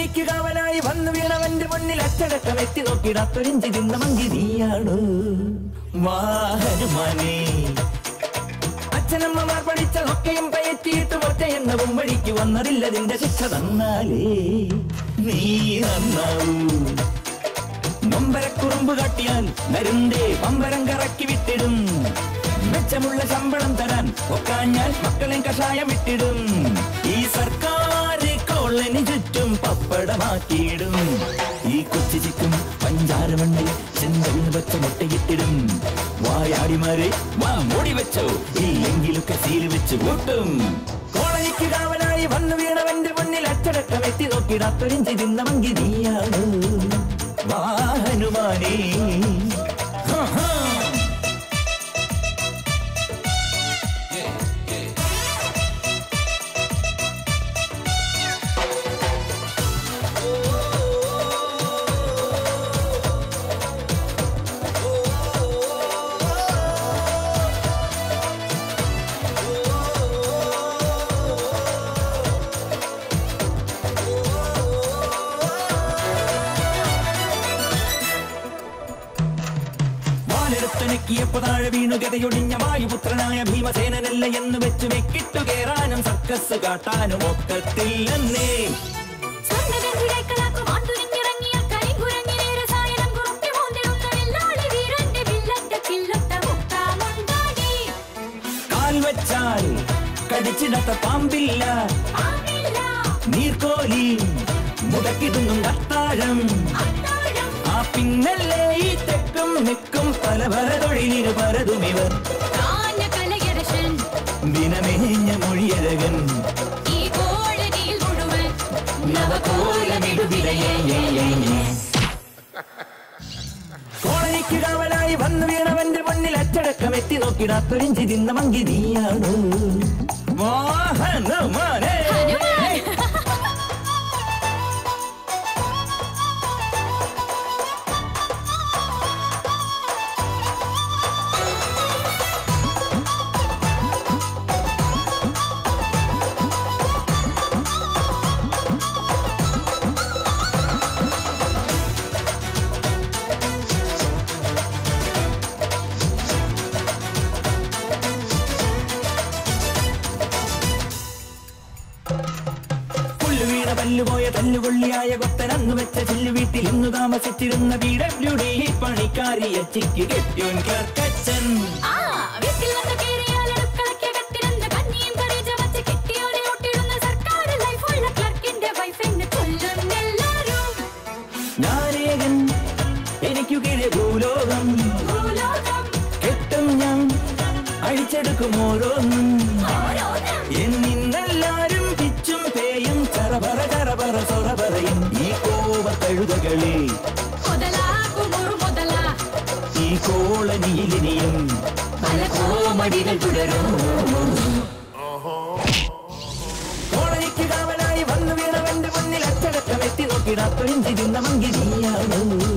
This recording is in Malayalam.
കോളനിക്ക് കാവലായി വന്നു വീണവന്റെ മുന്നിൽ അച്ചടക്കം എത്തി നോക്കിടാത്തൊരിഞ്ചി തിന്ന മങ്കി നീയാണ് വാഹനുമാനേ അച്ഛനമ്മമാർ പഠിച്ചതൊക്കെയും പയറ്റിയിട്ട് ഒറ്റ എന്നവും വഴിക്ക് വന്നതില്ലതിന്റെ ശിക്ഷ തന്നാലേ നീ നന്നാവൂ നൊമ്പരക്കുറുമ്പ് കാട്ടിയാൽ നരുന്തേ പമ്പരം കറക്കി വിട്ടിടും മെച്ചമുള്ള ശമ്പളം തരാൻ ഒക്കാഞ്ഞാൽ മക്കളെ കഷായം ഇട്ടിടും ഈ സർക്കാർ കോളനി ചുറ്റും പപ്പടമാക്കിയിടും ഈ കൊച്ചു ചിക്കും പഞ്ചാരമണ്ണിൽ ചെന്തവിന് പച്ച മുട്ടയിട്ടിടും വായാടിമാരെ വാ മൂടി വെച്ചോ ഇല്ലെങ്കിലൊക്കെ സീല് വെച്ച് കൂട്ടും കോളനിക്ക് കാവലായി വന്നു വീണവന്റെ മുന്നിൽ അച്ചടക്കം എത്തി നോക്കിടാത്തൊരിഞ്ചി തിന്ന മങ്കി നീയാണ് വാഹനുമാനേ ഹാ, ഹാ. വാലെടുത്തനക്കിയപ്പോ താഴെ വീണു ഗതയൊടിഞ്ഞ വായുപുത്രനായ ഭീമസേനനല്ല എന്ന് വെച്ച് മെക്കിട്ടു കേറാനും സർക്കസ് കാട്ടാനും ഒക്കത്തില്ലെന്നേ സ്വർണ്ണഗന്ധിടേക്കളാക്കും ആണ്ടുരിഞ്ഞിറങ്ങിയ കരിങ്കുരങ്ങിനെ രസായനം കുറുക്കി മോന്തിടുന്ന വില്ലാളി വീരന്റെ വില്ലറ്റ കില്ലൊത്ത മുക്കാമുണ്ടാടി. കാൽ വെച്ചാൽ കടിച്ചിടത്ത പാമ്പില്ല ആമില്ല, നീർക്കോലി മുടക്കിടുന്നും അത്താഴം അത്താഴം, ആ പിന്നല്ലേ ഈ തെക്കും നിക്കും പല പല തൊഴിലിന് പരതുമിവർ കാഞ്ഞ കലയരശൻ, ദിനമേഞ്ഞ മൊഴിയഴകൻ ഈ കോളനിയിൽ മുഴുവൻ നവകോലമിടുവിലയേ കോളനിക്ക് കാവലായി വന്നു വീണവന്റെ മുന്നിൽ അച്ചടക്കം എത്തി നോക്കിടാത്തൊരിഞ്ചി തിന്ന മങ്കി നീയാണ് വാഹനമാനേ ഹനുമാൻ. പുല്ലുവീണ പല്ലുപോയ തല്ലുകൊള്ളിയായ കൊത്തനന്നു വെച്ച ചില്ലു വീട്ടിൽ ഇന്നു താമസിച്ചിരുന്ന ബി ഡബ്ല്യു ഡി പണിക്കാരി അച്ചിക്ക് കെട്ടിയോൻ ക്ലർക്കച്ചൻ ആ, വീട്ടിൽ വന്ന് കേറിയാൽ അടുക്കളയ്ക്കകത്തിരുന്ന് കഞ്ഞിയും കറി ചവച്ച് കെട്ടിയോനെ ഒട്ടിടുന്ന സർക്കാർ ലൈഫുള്ള ക്ലർക്കിന്റെ വൈഫെന്ന് ചൊല്ലുന്നെല്ലാരും. ഞാനേകൻ എനിക്കു കിഴ ഭൂലോകം ഭൂലോകം കെട്ടും ഞാൻ അഴിച്ചെടുക്കും ഓരോന്നും ഓരോന്നും എന്നിന്നെല്ലാരും പിച്ചും പേയും ചറപറ ചറപറ സൊറ പറയും ഈ കോപത്തഴുതകളെ മുതലാകുമൊരു മുതല ഈ കോളനിയിലിനിയും പല കോമടികൾ തുടരും കോളനിക്ക് കാവലായി വന്നു വീണവന്റെ മുന്നിൽ അച്ചടക്കം എത്തി നോക്കിടാത്തൊരിഞ്ചി തിന്ന മങ്കി നീയാണ്